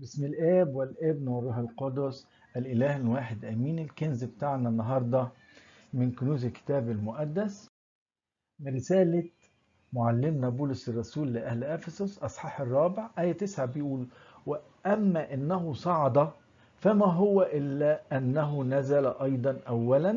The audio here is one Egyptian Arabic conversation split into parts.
بسم الآب والابن والروح القدس الإله الواحد أمين الكنز بتاعنا النهاردة من كنوز الكتاب المقدس من رسالة معلمنا بولس الرسول لأهل أفسس أصحاح الرابع آية 9 بيقول وأما إنه صعد فما هو إلا أنه نزل أيضا أولا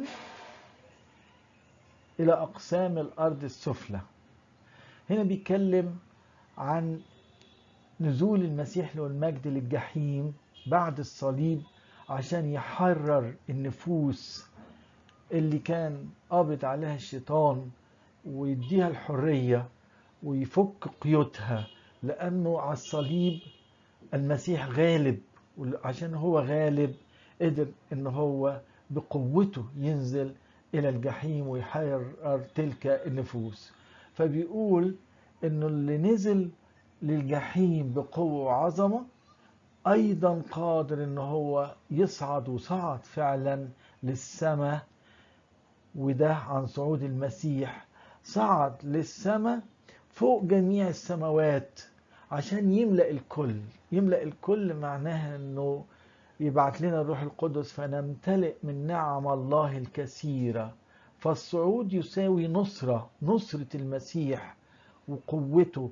إلى أقسام الأرض السفلى هنا بيتكلم عن نزول المسيح له المجد للجحيم بعد الصليب عشان يحرر النفوس اللي كان قابض عليها الشيطان ويديها الحرية ويفك قيودها لأنه على الصليب المسيح غالب وعشان هو غالب قدر ان هو بقوته ينزل الى الجحيم ويحرر تلك النفوس فبيقول انه اللي نزل للجحيم بقوة وعظمة أيضا قادر إن هو يصعد وصعد فعلا للسماء وده عن صعود المسيح صعد للسماء فوق جميع السماوات عشان يملأ الكل يملأ الكل معناها إنه يبعت لنا الروح القدس فنمتلئ من نعم الله الكثيرة فالصعود يساوي نصرة نصرة المسيح وقوته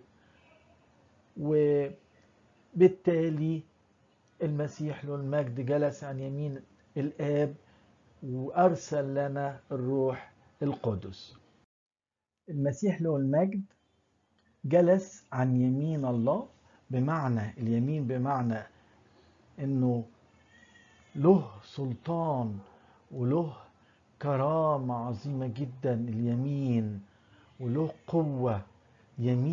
وبالتالي المسيح له المجد جلس عن يمين الآب وأرسل لنا الروح القدس المسيح له المجد جلس عن يمين الله بمعنى اليمين بمعنى انه له سلطان وله كرامة عظيمة جدا اليمين وله قوة يمين